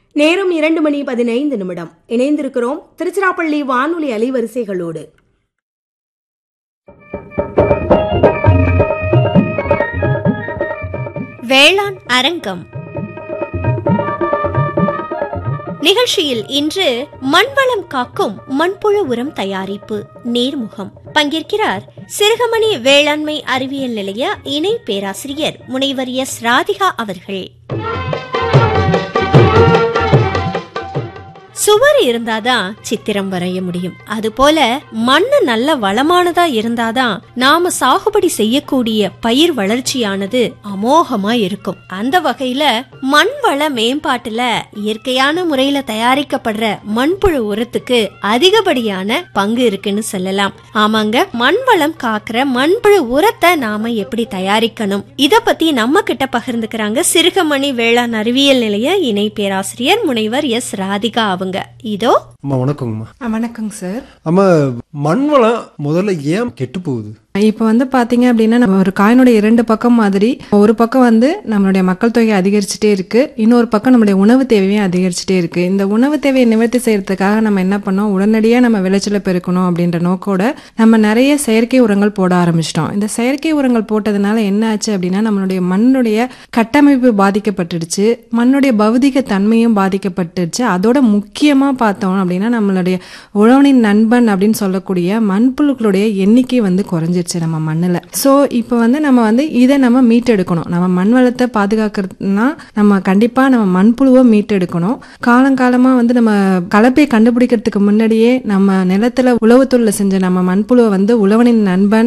நேரம் இரண்டு மணி பதினைந்து நிமிடம் இணைந்திருக்கிறோம் திருச்சிராப்பள்ளி வானொலி அலைவரிசைகளோடு வேளாண் அரங்கம் நிகழ்ச்சியில் இன்று மண்வளம் காக்கும் மண்புழு உரம் தயாரிப்பு நேர்முகம் பங்கேற்கிறார் சிறுகமணி வேளாண்மை அறிவியல் நிலைய இணை பேராசிரியர் முனைவர் எஸ் ராதிகா அவர்கள் சுவர் இருந்தாதான் சித்திரம் வரைய முடியும் அதுபோல மண்ணு நல்ல வளமானதா இருந்தாதான் நாம சாகுபடி செய்யக்கூடிய பயிர் வளர்ச்சியானது அமோகமா இருக்கும் அந்த வகையில மண் வள மேம்பாட்டுல இயற்கையான முறையில தயாரிக்கப்படுற மண்புழு உரத்துக்கு அதிகப்படியான பங்கு இருக்குன்னு சொல்லலாம் ஆமாங்க மண் வளம் காக்கிற மண்புழு உரத்தை நாம எப்படி தயாரிக்கணும் இத பத்தி நம்ம கிட்ட பகிர்ந்துக்கிறாங்க சிறுகமணி வேளாண் அறிவியல் நிலைய இணை பேராசிரியர் முனைவர் எஸ் ராதிகா அவங்க இதோ அம்மா வணக்கங்கம்மா ஆ, வணக்கங்க சார் அம்மா மண் வளம் முதல்ல ஏன் கெட்டு போகுது இப்போ வந்து பார்த்தீங்க அப்படின்னா நம்ம ஒரு காயினுடைய இரண்டு பக்கம் மாதிரி ஒரு பக்கம் வந்து நம்மளுடைய மக்கள் தொகை அதிகரிச்சுட்டே இருக்கு இன்னொரு பக்கம் நம்மளுடைய உணவு தேவையும் அதிகரிச்சுட்டே இருக்கு இந்த உணவு தேவையை நிவர்த்தி செய்யறதுக்காக நம்ம என்ன பண்ணோம் உடனடியாக நம்ம விளைச்சலை பெருக்கணும் அப்படின்ற நோக்கோட நம்ம நிறைய செயற்கை உரங்கள் போட ஆரம்பிச்சிட்டோம் இந்த செயற்கை உரங்கள் போட்டதுனால என்ன ஆச்சு அப்படின்னா நம்மளுடைய மண்ணுடைய கட்டமைப்பு பாதிக்கப்பட்டுடுச்சு மண்ணுடைய பௌதிக தன்மையும் பாதிக்கப்பட்டுடுச்சு அதோட முக்கியமாக பார்த்தோம் அப்படின்னா நம்மளுடைய உழவனின் நண்பன் அப்படின்னு சொல்லக்கூடிய மண்புழுக்களுடைய எண்ணிக்கை வந்து குறைஞ்சிருச்சு நம்ம மண்ணில் ஸோ இப்போ வந்து நம்ம வந்து இதை நம்ம மீட்டெடுக்கணும் நம்ம மண் வளத்தை பாதுகாக்கிறதுனா நம்ம கண்டிப்பாக நம்ம மண்புழுவை மீட்டெடுக்கணும் காலங்காலமாக வந்து நம்ம கலப்பையை கண்டுபிடிக்கிறதுக்கு முன்னாடியே நம்ம நிலத்துல உழவு தொழிலை செஞ்ச நம்ம மண்புழுவை வந்து உழவனின் நண்பன்